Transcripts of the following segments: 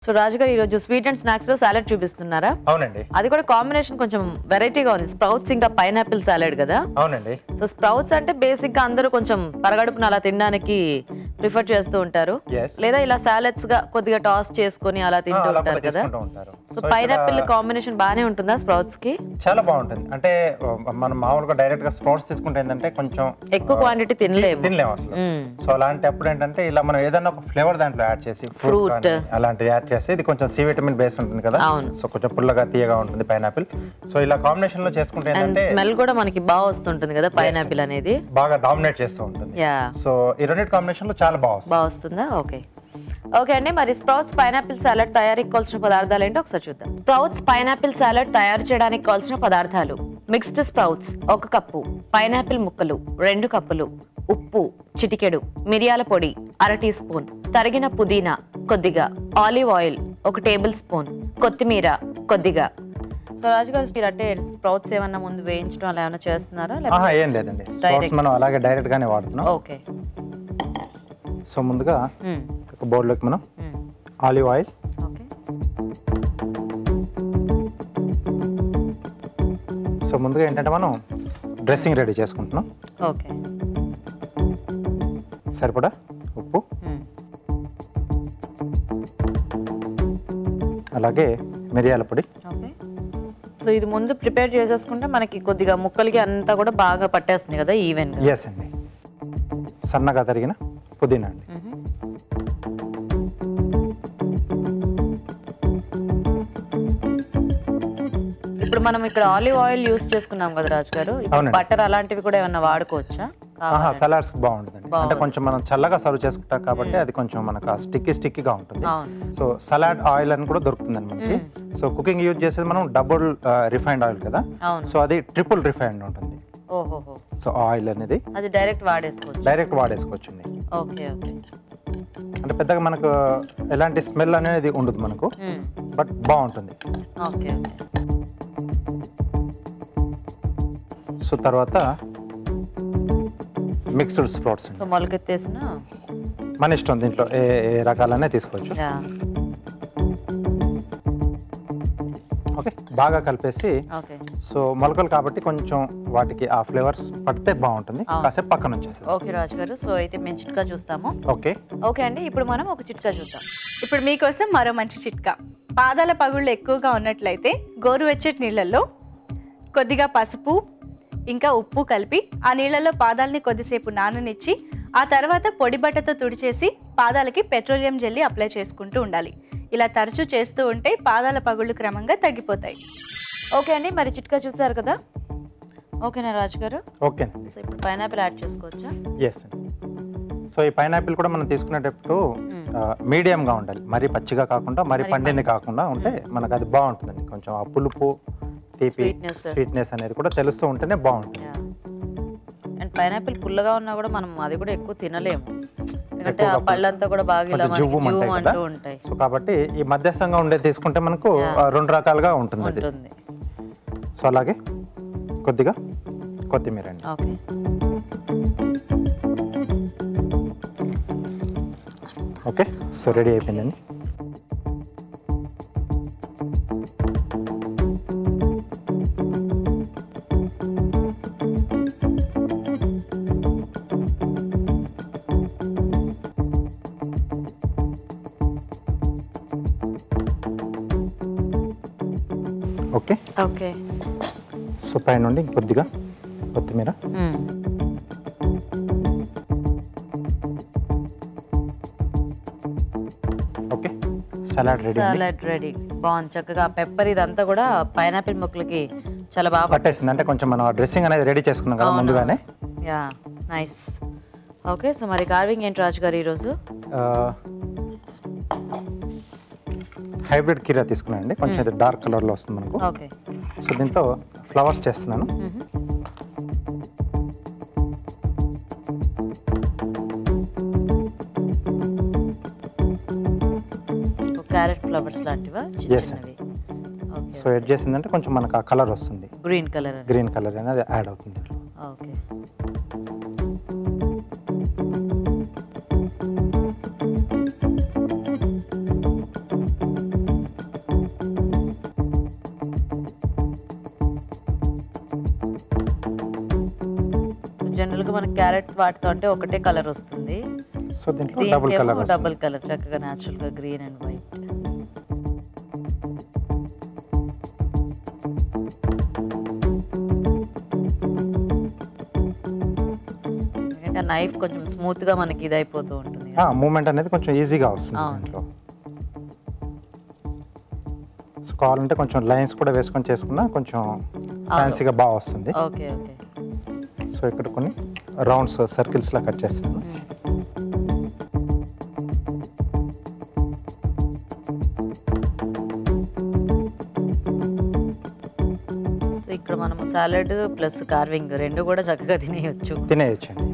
So Raju గారు ఈరోజు sweet and snacks లో సాలెడ్ చూపిస్తున్నారా అవునండి అది కూడా కాంబినేషన్ కొంచెం వెరైటీగా ఉంది స్ప్రౌట్స్ ఇంకా పైనాపిల్ సాలెడ్ కదా అవునండి సో స్ప్రౌట్స్ అంటే బేసిక్ గా అందరూ కొంచెం పరగడుపున అలా తినడానికి ప్రిఫర్ చేస్తూ ఉంటారు ఎస్ లేదా ఇలా సాలెడ్స్ గా కొద్దిగా టాస్ చేసుకొని అలా తింటూ అలా ఉంటారు కూడా కదా చేసుకుంటూ ఉంటారు సో So, పైనాపిల్ ఇక్కడ కాంబినేషన్ బాగానే ఉంటుందా స్ప్రౌట్స్ కి చాలా బాగుంటుంది అంటే ఆ, మనం మామూలుగా డైరెక్ట్ గా స్ప్రౌట్స్ తీసుకుంటే ఏంటంటే కొంచెం ఎక్కువ క్వాంటిటీ తినలేము తినలేము అసలు మ్మ్. సో అలాంటి అప్పుడు ఏంటంటే ఇలా మనం ఏదైనా ఒక ఫ్లేవర్ దాంట్లో యాడ్ చేసి Fruit. ఫ్రూట్ అలాంటిది యాడ్ చేస్తే ఇది కొంచెం సి విటమిన్ బేస్ ఉంటుంది కదా అవును. సో కొంచెం పుల్లగా తీయగా ఉంటుంది పైనాపిల్ సో ఇలా కాంబినేషన్ లో చేసుకుంటే అండ్ ఏంటంటే స్మెల్ కూడా మనకి బాగా వస్తుంటుంది కదా పైనాపిల్ అనేది బాగా డామినేట్ చేస్తూ ఉంటుంది యా సో ఈ రెండింటి కాంబినేషన్ లో చాలా బాగా వస్తుంది బాగా వస్తుందా ఓకే ఓకే అండి మరి స్ప్రౌట్స్ పైనాపిల్ సాలడ్ తయారీకి కావాల్సిన పదార్థాలు ఏంటో ఒకసారి చూద్దాం స్ప్రౌట్స్ పైనాపిల్ సాలడ్ తయారు చేయడానికి కావాల్సిన పదార్థాలు మిక్స్డ్ స్ప్రౌట్స్ ఒక కప్పు పైనాపిల్ ముక్కలు రెండు కప్పులు ఉప్పు చిటికెడు మిరియాల పొడి అర టీ స్పూన్ తరిగిన పుదీనా కొద్దిగా ఆలివ్ ఆయిల్ ఒక టేబుల్ స్పూన్ కొత్తిమీర కొద్దిగా సో రాజు గారు మీరు అంటే స్ప్రౌట్స్ ఏమన్నా ముందు వేయించడం అలా ఏమైనా చేస్తున్నారా లేకపోతే ఆహా ఏం లేదండి స్ప్రౌట్స్ మనం అలాగే డైరెక్ట్ గానే వాడుతున్నాం ఓకే సో ముందుగా మ్మ్. ఒక బౌల్లోకి మనం మ్మ్. ఆలివ్ ఆయిల్ ఓకే సో ముందుగా ఏంటంటే మనం డ్రెస్సింగ్ రెడీ చేసుకుంటున్నాం ఓకే సరిపడా ఉప్పు మ్మ్. అలాగే మిరియాల పొడి ఓకే సో ఇది ముందు ప్రిపేర్ చేసేసుకుంటే మనకి కొద్దిగా ముక్కలకి అంతా కూడా బాగా పట్టేస్తుంది కదా ఈవెన్ ఎస్ అండి సన్నగా తరిగిన పుదీనా అండి ఇప్పుడు మనం ఇక్కడ ఆలివ్ ఆయిల్ యూస్ చేసుకున్నాం కదా రాజు గారు అవునండి. బటర్ అలాంటివి కూడా ఏమన్నా వాడుకోవచ్చా ఆహా సలాడ్స్ బాగుంటుందండి అంటే బాగుంటుంది. కొంచెం మనం చల్లగా సర్వ్ చేసుకుంటాం కాబట్టి అది కొంచెం మనకు స్టిక్కీ స్టిక్కీగా ఉంటుంది అవును సో సలాడ్ ఆయిల్ అని కూడా దొరుకుతుందండి మనకి సో కుకింగ్ యూజ్ చేసేది మనం డబుల్ రిఫైన్డ్ ఆయిల్ కదా అవును సో అది ట్రిపుల్ రిఫైన్డ్ ఉంటుంది ఓహోహో సో ఆయిల్ అనేది అది డైరెక్ట్ వాడేసుకోవచ్చు డైరెక్ట్ వాడేసుకోవచ్చండి ఓకే ఓకే అంటే పెద్దగా మనకు ఎలాంటి స్మెల్ అనేది ఉండదు మనకు మ్మ్. బట్ బాగుంటుంది ఓకే ఓకే సో తర్వాత మిక్స్డ్ స్ప్రౌట్స్ అండి సో మొలకెత్తేసిన మన ఇష్టం దీంట్లో ఏ ఏ రకాలనే తీసుకోవచ్చు యా ఓకే బాగా కలిపేసి ఓకే సో మొలకలు కాబట్టి కొంచెం వాటికి ఆ ఫ్లేవర్స్ పడితే బాగుంటుంది అవును. కాసేపు పక్కన ఉంచేస్తాం ఓకే రాజు గారు సో అయితే మేము చిట్కా చూస్తాము ఓకే ఓకే అండి ఇప్పుడు మనం ఒక చిట్కా చూద్దాం ఇప్పుడు మీకోసం మరో మంచి చిట్కా పాదాల పగుళ్ళు ఎక్కువగా ఉన్నట్లయితే గోరువెచ్చటి నీళ్ళల్లో కొద్దిగా పసుపు ఇంకా ఉప్పు కలిపి ఆ నీళ్ళలో పాదాలని కొద్దిసేపు నాననిచ్చి ఆ తర్వాత పొడి బట్టతో తుడిచేసి పాదాలకి పెట్రోలియం జెల్లీ అప్లై చేసుకుంటూ ఉండాలి ఇలా తరచూ చేస్తూ ఉంటే పాదాల పగుళ్ళు క్రమంగా తగ్గిపోతాయి ఓకే అండి మరి చిట్కా చూసారు కదా ఓకేనా రాజు గారు ఓకే సో ఇప్పుడు పైనాపిల్ యాడ్ చేసుకోవచ్చా ఎస్ సో ఈ పైనాపిల్ కూడా మనం తీసుకునేటప్పుడు మీడియంగా ఉండాలి మరీ పచ్చిగా కాకుండా మరీ మరీ పండింది కాకుండా ఉంటే మనకు అది బాగుంటుందండి కొంచెం ఆ పులుపు తీపి Sweetness. స్వీట్నెస్ అనేది కూడా తెలుస్తూ ఉంటేనే బాగుంటుంది అండ్ పైనాపిల్ పుల్లగా ఉన్నా కూడా మనం అది కూడా ఎక్కువ తినలేము ఎందుకంటే ఆ ఎక్కువగా పళ్ళంతా కూడా బాగా ఇలా కొంచెం మనకి జువ్వు జువ్వు అంటాయి కదా అంటూ ఉంటాయి సో కాబట్టి ఈ మధ్యస్థంగా ఉండే తీసుకుంటే మనకు Yeah. ఆ, రెండు రకాలుగా ఉంటుంది అది ఉంటుంది సో అలాగే కొద్దిగా కొత్తిమీర అండి ఓకే ఓకే సో రెడీ అయిపోయిందండి ఓకే ఓకే సో పైన నుండి కొద్దిగా కొత్తిమీర ఓకే సలాడ్ రెడీ అండి సాలడ్ రెడీ బాగుంది చక్కగా పెప్పర్ ఇదంతా కూడా పైనాపిల్ ముక్కలకి చాలా బాగా పట్టేసింది అంటే కొంచెం మనం డ్రెస్సింగ్ అనేది రెడీ చేసుకున్నాం కదా అవును. ముందుగానే యా నైస్ ఓకే సో మరి కార్వింగ్ ఏంటి రాజు గారు ఈరోజు హైబ్రిడ్ కీరా తీసుకున్నానండి కొంచెం ఇది డార్క్ కలర్లో వస్తుంది మనకు ఓకే సో దీంతో ఫ్లవర్స్ చేస్తున్నాను క్యారెట్ ఫ్లవర్స్ లాంటివా Yes, sir. సో ఎడ్ చేసిందంటే కొంచెం మనకు ఆ కలర్ వస్తుంది గ్రీన్ కలర్ గ్రీన్ కలర్ అనేది యాడ్ అవుతుంది దీంట్లో. ఓకే జనరల్ గా మనకి క్యారెట్ వాటితో అంటే ఒకటే కలర్ వస్తుంది సో దీంట్లో డబుల్ కలర్ డబుల్ కలర్ చక్కగా న్యాచురల్ గా గ్రీన్ అండ్ వైట్ నైఫ్ కొంచెం స్మూత్ గా మనకి ఇది అయిపోతూ ఉంటుంది మూమెంట్ అనేది కొంచెం ఈజీగా వస్తుంది అవును. దీంట్లో సో కావాలంటే కొంచెం లైన్స్ కూడా వేసుకొని చేసుకున్నా కొంచెం ఫ్యాన్సీగా బాగా వస్తుంది ఓకే ఓకే సో ఇక్కడ కొన్ని రౌండ్స్ సర్కిల్స్ లా కట్ చేస్తాను సో ఇక్కడ మనము సాలడ్ ప్లస్ కార్వింగ్ రెండు కూడా చక్కగా తినేయొచ్చు తినేయచ్చండి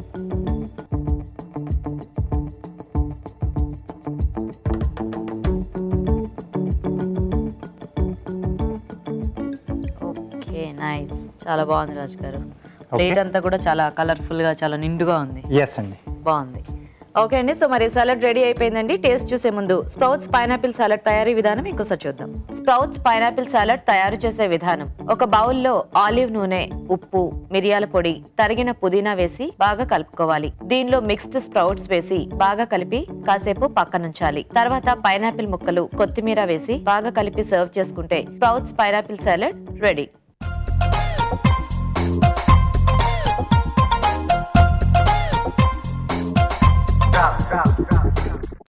ఓకే నైస్ చాలా బాగుంది రాజు గారు ప్లేట్ అంతా కూడా చాలా కలర్ఫుల్ గా చాలా నిండుగా ఉంది ఎస్ అండి బాగుంది ఓకే అండి సో మరి సాలడ్ రెడీ అయిపోయిందండి టేస్ట్ చూసే ముందు స్ప్రౌట్స్ పైనాపిల్ సాలడ్ తయారీ విధానం ఇంకోసారి చూద్దాం స్ప్రౌట్స్ పైనాపిల్ సాలడ్ తయారు చేసే విధానం ఒక బౌల్లో ఆలివ్ నూనె ఉప్పు మిరియాల పొడి తరిగిన పుదీనా వేసి బాగా కలుపుకోవాలి దీనిలో మిక్స్డ్ స్ప్రౌట్స్ వేసి బాగా కలిపి కాసేపు పక్కనుంచాలి తర్వాత పైనాపిల్ ముక్కలు కొత్తిమీర వేసి బాగా కలిపి సర్వ్ చేసుకుంటే sprouts pineapple salad ready Drop, drop, drop.